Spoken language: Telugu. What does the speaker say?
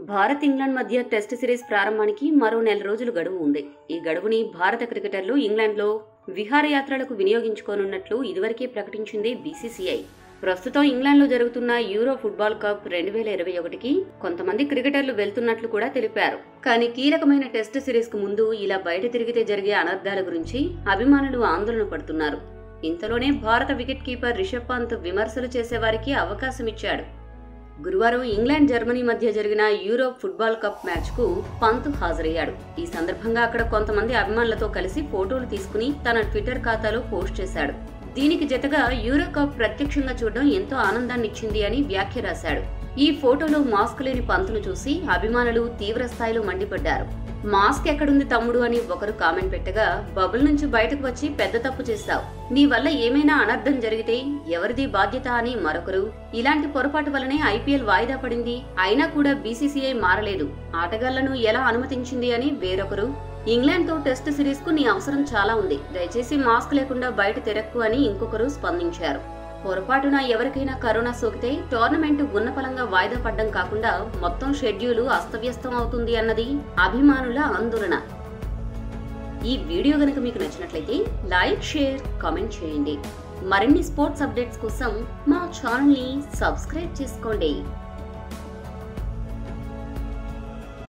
భారత్ ఇంగ్లాండ్ మధ్య టెస్ట్ సిరీస్ ప్రారంభానికి మరో నెల రోజులు గడువు ఉంది ఈ గడువుని భారత క్రికెటర్లు ఇంగ్లాండ్లో విహారయాత్రలకు వినియోగించుకోనున్నట్లు ఇదివరకే ప్రకటించింది బీసీసీఐ ప్రస్తుతం ఇంగ్లాండ్లో జరుగుతున్న యూరో ఫుట్బాల్ కప్ రెండు వేల ఇరవై ఒకటికి కొంతమంది క్రికెటర్లు వెళ్తున్నట్లు కూడా తెలిపారు కానీ కీలకమైన టెస్ట్ సిరీస్ కు ముందు ఇలా బయట తిరిగితే జరిగే అనర్థాల గురించి అభిమానులు ఆందోళన పడుతున్నారు ఇంతలోనే భారత వికెట్ కీపర్ రిషబ్ పంత్ విమర్శలు చేసేవారికి అవకాశం ఇచ్చాడు గురువారం ఇంగ్లాండ్ జర్మనీ మధ్య జరిగిన యూరోప్ ఫుట్బాల్ కప్ మ్యాచ్ కు పంత్ హాజరయ్యాడు ఈ సందర్భంగా అక్కడ కొంతమంది అభిమానులతో కలిసి ఫోటోలు తీసుకుని తన ట్విట్టర్ ఖాతాలో పోస్ట్ చేశాడు దీనికి జతగా యూరో కప్ ప్రత్యక్షంగా చూడడం ఎంతో ఆనందాన్ని ఇచ్చింది అని వ్యాఖ్య రాశాడు ఈ ఫోటోలో మాస్క్ లేని పంతును చూసి అభిమానులు తీవ్ర స్థాయిలో మండిపడ్డారు మాస్క్ ఎక్కడుంది తమ్ముడు అని ఒకరు కామెంట్ పెట్టగా బబుల్ నుంచి బయటకు వచ్చి పెద్ద తప్పు చేశావు నీ వల్ల ఏమైనా అనర్థం జరిగితే ఎవరిది బాధ్యత అని మరొకరు ఇలాంటి పొరపాటు వల్లనే ఐపీఎల్ వాయిదా పడింది అయినా కూడా బీసీసీఐ మారలేదు ఆటగాళ్లను ఎలా అనుమతించింది అని వేరొకరు ఇంగ్లాండ్ తో టెస్ట్ సిరీస్ కు నీ అవసరం చాలా ఉంది దయచేసి మాస్క్ లేకుండా బయట తిరక్కు అని ఇంకొకరు స్పందించారు పొరపాటున ఎవరికైనా కరోనా సోకితే టోర్నమెంట్ ఉన్నపలంగా వాయిదా పడ్డం కాకుండా మొత్తం షెడ్యూలు అస్తవ్యస్తం అవుతుంది అన్నది అభిమానుల ఆందోళన ఈ వీడియో గనుక మీకు నచ్చినట్లయితే లైక్ షేర్ కామెంట్ చేయండి మరిన్ని స్పోర్ట్స్ అప్డేట్స్ కోసం మా ఛానల్ ని సబ్స్క్రైబ్ చేసుకోండి